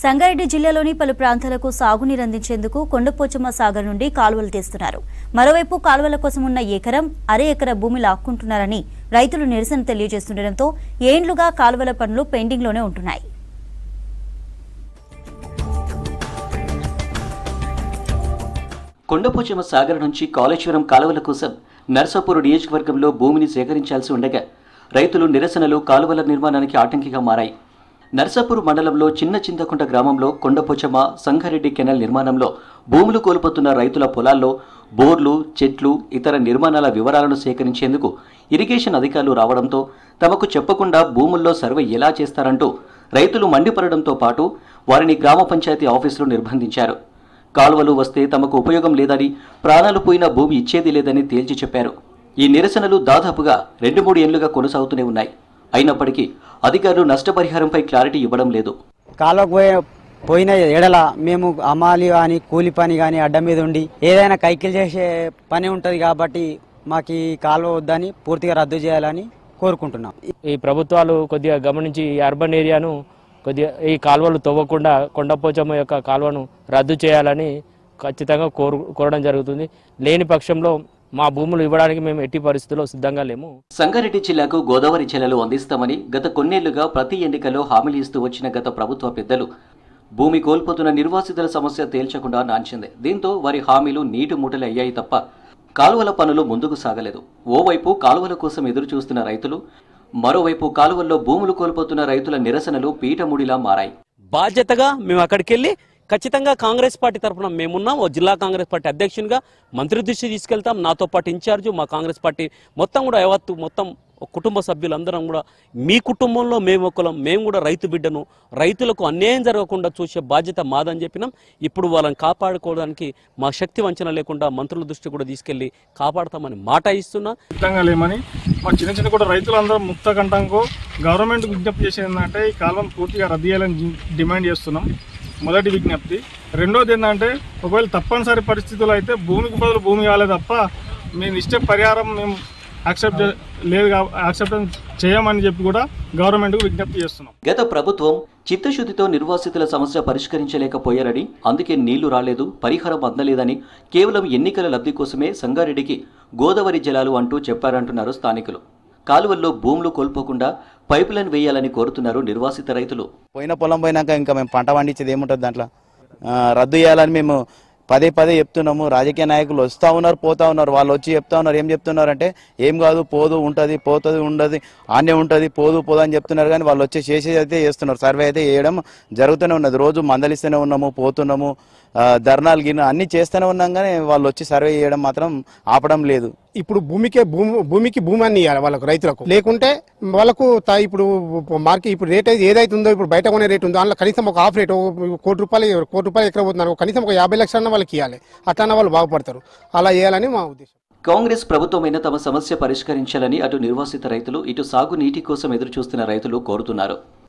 సంగారెడ్డి జిల్లాలోని పలు ప్రాంతాలకు సాగునీరు అందించేందుకు కొండపోచమ్మ సాగర్ నుండి కాలువలు తీస్తున్నారు మరోవైపు కాలువల కోసం ఉన్న ఎకరం అరే ఎకర భూమి లాక్కుంటున్నారని రైతులు నిరసన తెలియజేస్తుండటంతో ఏండ్లుగా కాలువల పనులు పెండింగ్లోనే ఉంటున్నాయి కొండపోచమ్మ సాగర్ నుంచి కాళేశ్వరం కాలువల కోసం నర్సాపూర్ నియోజకవర్గంలో భూమిని సేకరించాల్సి ఉండగా రైతులు నిరసనలు కాలువల నిర్మాణానికి ఆటంకిగా మారాయి నర్సాపూర్ మండలంలో చిన్న చింతకుంట గ్రామంలో కొండపోచమ్మ సంగారెడ్డి కెనాల్ నిర్మాణంలో భూములు కోల్పోతున్న రైతుల పొలాల్లో బోర్లు చెట్లు ఇతర నిర్మాణాల వివరాలను సేకరించేందుకు ఇరిగేషన్ అధికారులు రావడంతో తమకు చెప్పకుండా భూముల్లో సర్వే ఎలా చేస్తారంటూ రైతులు మండిపడడంతో పాటు వారిని గ్రామ పంచాయతీ ఆఫీసులో నిర్బంధించారు కాలువలు వస్తే తమకు ఉపయోగం లేదని ప్రాణాలు పోయిన భూమి ఇచ్చేది లేదని తేల్చి చెప్పారు ఈ నిరసనలు దాదాపుగా రెండు మూడు ఏళ్లుగా కొనసాగుతూనే ఉన్నాయి అయినప్పటికీ అధికారులు నష్టపరిహారంపై క్లారిటీ ఇవ్వడం లేదు కాలువకు పోయే పోయిన ఎడల మేము అమాలి కానీ కూలి పని కానీ అడ్డ మీద ఉండి ఏదైనా కైకిలు చేసే పని ఉంటుంది కాబట్టి మాకు ఈ కాలువ వద్దని పూర్తిగా రద్దు చేయాలని కోరుకుంటున్నాం ఈ ప్రభుత్వాలు కొద్దిగా గమనించి ఈ అర్బన్ ఏరియాను కొద్దిగా ఈ కాలువలు తవ్వకుండా కొండపోచమ్మ యొక్క కాలువను రద్దు చేయాలని ఖచ్చితంగా కోరు కోరడం జరుగుతుంది లేని పక్షంలో మా భూములు ఇవ్వడానికి మేము ఎట్టి పరిస్థితుల్లో సిద్ధంగా లేము సంగారెడ్డి జిల్లాకు గోదావరి జలాలు అందిస్తామని గత కొన్నేళ్లుగా ప్రతి ఎన్నికల్లో హామీలు ఇస్తూ వచ్చిన గత ప్రభుత్వ పెద్దలు భూమి కోల్పోతున్న నిర్వాసితుల సమస్య తేల్చకుండా నాంచింది దీంతో వారి హామీలు నీటి మూటలు అయ్యాయి తప్ప కాలువల పనులు ముందుకు సాగలేదు ఓవైపు కాలువల కోసం ఎదురు చూస్తున్న రైతులు మరోవైపు కాలువల్లో భూములు కోల్పోతున్న రైతుల నిరసనలు పీటముడిలా మారాయి బాధ్యతగా మేము అక్కడికి వెళ్ళి ఖచ్చితంగా కాంగ్రెస్ పార్టీ తరఫున మేమున్నాం ఓ జిల్లా కాంగ్రెస్ పార్టీ అధ్యక్షునిగా మంత్రి దృష్టి తీసుకెళ్తాం నాతో పాటు ఇన్ఛార్జ్ మా కాంగ్రెస్ పార్టీ మొత్తం కూడా యావత్తు మొత్తం కుటుంబ సభ్యులందరం కూడా మీ కుటుంబంలో మేము ఒకలం మేము కూడా రైతు బిడ్డను రైతులకు అన్యాయం జరగకుండా చూసే బాధ్యత మాదని చెప్పినాం ఇప్పుడు వాళ్ళని కాపాడుకోవడానికి మా శక్తి వంచన లేకుండా మంత్రుల దృష్టి కూడా తీసుకెళ్లి కాపాడతామని మాట ఇస్తున్నా సిద్ధంగా లేమని మా చిన్న చిన్న కూడా రైతులందరూ ముక్త కంఠంకో గవర్నమెంట్ విజ్ఞప్తి చేసేది ఏంటంటే ఈ కాలం పూర్తిగా రద్దు చేయాలని డి- డిమాండ్ చేస్తున్నాం మొదటి విజ్ఞప్తి రెండోది ఏంటంటే ఒకవేళ తప్పనిసరి పరిస్థితుల్లో అయితే భూమికి బదులు భూమి కావాలి తప్ప మేము ఇష్ట పరిహారం మేము యాక్సెప్ట్ చే- లేదు యాక్సెప్ట్ చేయమని చెప్పి కూడా గవర్నమెంట్కు విజ్ఞప్తి చేస్తున్నాం గత ప్రభుత్వం చిత్తశుద్ధితో నిర్వాసితుల సమస్య పరిష్కరించలేకపోయారని అందుకే నీళ్లు రాలేదు పరిహారం అందలేదని కేవలం ఎన్నికల లబ్ధి కోసమే సంగారెడ్డికి గోదావరి జలాలు అంటూ చెప్పారంటున్నారు స్థానికులు కాలువల్లో భూములు కోల్పోకుండా పైపులైన్ వేయాలని కోరుతున్నారు నిర్వాసిత రైతులు పోయిన పొలం పోయినాక ఇంకా మేము పంట పండించేది ఏముంటుంది దాంట్లో ఆ, రద్దు చేయాలని మేము పదే పదే చెప్తున్నాము రాజకీయ నాయకులు వస్తూ ఉన్నారు పోతా ఉన్నారు వాళ్ళు వచ్చి చెప్తా ఉన్నారు ఏం చెప్తున్నారు అంటే ఏం కాదు పోదు ఉంటుంది పోతుంది ఉండదు ఆనే ఉంటుంది పోదు పోదు అని చెప్తున్నారు కానీ వాళ్ళు వచ్చి చేసేది అయితే చేస్తున్నారు సర్వే అయితే చేయడం జరుగుతూనే ఉన్నది రోజు మందలిస్తూనే ఉన్నాము పోతున్నాము ఆ, ధర్నాలు గిన్న అన్ని చేస్తూనే ఉన్నాం కానీ వాళ్ళు వచ్చి సర్వే చేయడం మాత్రం ఆపడం లేదు ఇప్పుడు భూమికే భూమి భూమికి భూమి అని ఇవ్వాలి వాళ్ళకు రైతులకు లేకుంటే వాళ్ళకు తా- ఇప్పుడు మార్కెట్ ఇప్పుడు రేట్ అయితే ఏదైతే ఉందో ఇప్పుడు బయట కొనే రేట్ ఉందో దాంట్లో కనీసం ఒక హాఫ్ రేట్ ఒక కోటి రూపాయలు కోటి రూపాయలు ఎక్కడ పోతున్నారు కనీసం ఒక యాభై లక్షలన్న వాళ్ళకి ఇవ్వాలి అట్లన్న వాళ్ళు బాగుపడతారు అలా చేయాలని మా ఉద్దేశం కాంగ్రెస్ ప్రభుత్వమైన తమ సమస్య పరిష్కరించాలని అటు నిర్వాసిత రైతులు ఇటు సాగు నీటి కోసం ఎదురు చూస్తున్న రైతులు కోరుతున్నారు